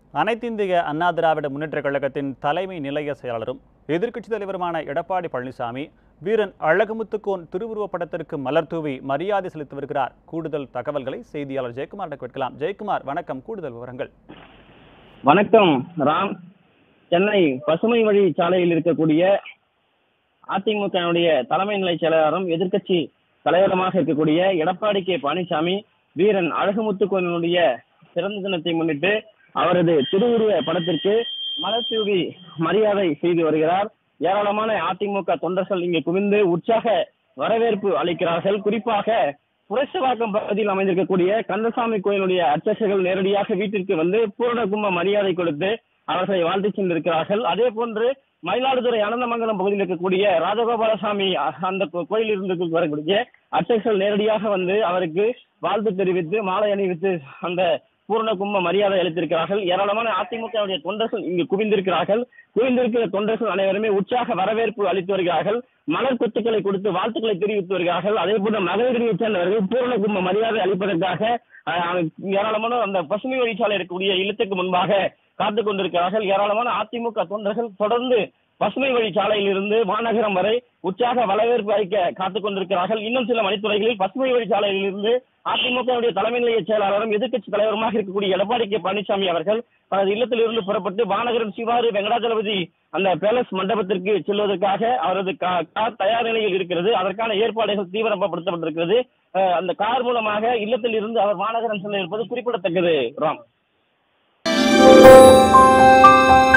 அனைத்திந்திய அண்ணா திராவிட முன்னேற்றக் கழகத்தின் தலைமை நிலைய செயலாளரும் எதிர்க்கட்சித் தலைவருமான எடப்பாடி பழனிசாமி வீரன் அழகுமுத்துக்கோன் திருவுருவப் படத்திற்கு மலர் தூவி மரியாதை செலுத்தி வருகிறார் கூடுதல் தகவல்களை செய்தியாளர் ஜெயக்குமார் கேட்கலாம் ஜெயக்குமார் வணக்கம் கூடுதல் விவரங்கள் வணக்கம் ராம் சென்னை பசுமை வழி சாலையில் இருக்கக்கூடிய அதிமுகவுடைய தலைமை நிலை செயலாளரும் எதிர்க்கட்சி தலைவருமாக இருக்கக்கூடிய எடப்பாடி கே பழனிசாமி வீரன் அழகுமுத்துக்கோனுடைய பிறந்த தினத்தை முன்னிட்டு அவரது திருவுருவ படத்திற்கு மலர் தூவி மரியாதை செய்து வருகிறார் ஏராளமான அதிமுக தொண்டர்கள் இங்கே குவிந்து உற்சாக வரவேற்பு அளிக்கிறார்கள் குறிப்பாக புரட்சவாக்கம் பகுதியில் அமைந்திருக்கக்கூடிய கந்தசாமி கோயிலுடைய அர்ச்சகர்கள் நேரடியாக வீட்டிற்கு வந்து பூரண கும்ப மரியாதை கொடுத்து அவர்களை வாழ்த்து சென்றிருக்கிறார்கள் அதே போன்று மயிலாடுதுறை அனந்தமங்கலம் பகுதியில் இருக்கக்கூடிய ராஜகோபாலசாமி அ- அந்த கோ- கோயிலில் இருந்து வரக்கூடிய அர்ச்சகர்கள் நேரடியாக வந்து அவருக்கு வாழ்த்து தெரிவித்து மாலை அணிவித்து அந்த பூரண கும்ப மரியாதை அளித்திருக்கிறார்கள் ஏராளமான அதிமுகவுடைய தொண்டர்கள் இங்கு குவிந்திருக்கிறார்கள் குவிந்திருக்கிற தொண்டர்கள் அனைவருமே உற்சாக வரவேற்பு அளித்து வருகிறார்கள் மலர் கொத்துக்களை கொடுத்து வாழ்த்துக்களை தெரிவித்து வருகிறார்கள் அதே போல மகளிரைச் சேர்ந்தவர்கள் பூரண கும்ப மரியாதை அளிப்பதற்காக அஹ், ஏராளமான அந்த பசுமை வழிச்சாலை இருக்கக்கூடிய இல்லத்துக்கு முன்பாக காத்துக் கொண்டிருக்கிறார்கள் ஏராளமான அதிமுக தொண்டர்கள் தொடர்ந்து பசுமை வழி சாலையில் இருந்து மாநகரம் வரை உற்சாக வரவேற்பு அளிக்க காத்துக் கொண்டிருக்கிறார்கள் இன்னும் சில மணித்துறைகளில் பசுமை வழி சாலையில் இருந்து அதிமுகவுடைய தலைமை நிலைய செயலாளரும் எதிர்க்கட்சி தலைவருமாக இருக்கக்கூடிய எடப்பாடி கே பழனிசாமி அவர்கள் தனது இல்லத்திலிருந்து புறப்பட்டு மாநகரம் சிவாறு வெங்கடாஜலபதி அந்த பேலஸ் மண்டபத்திற்கு செல்வதற்காக அவரது கா- கார் தயார் நிலையில் இருக்கிறது அதற்கான ஏற்பாடுகள் தீவிரப்படுத்தப்பட்டிருக்கிறது அஹ், அந்த கார் மூலமாக இல்லத்தில் இருந்து அவர் மாநகரம் செல்ல இருப்பது குறிப்பிடத்தக்கது ராம்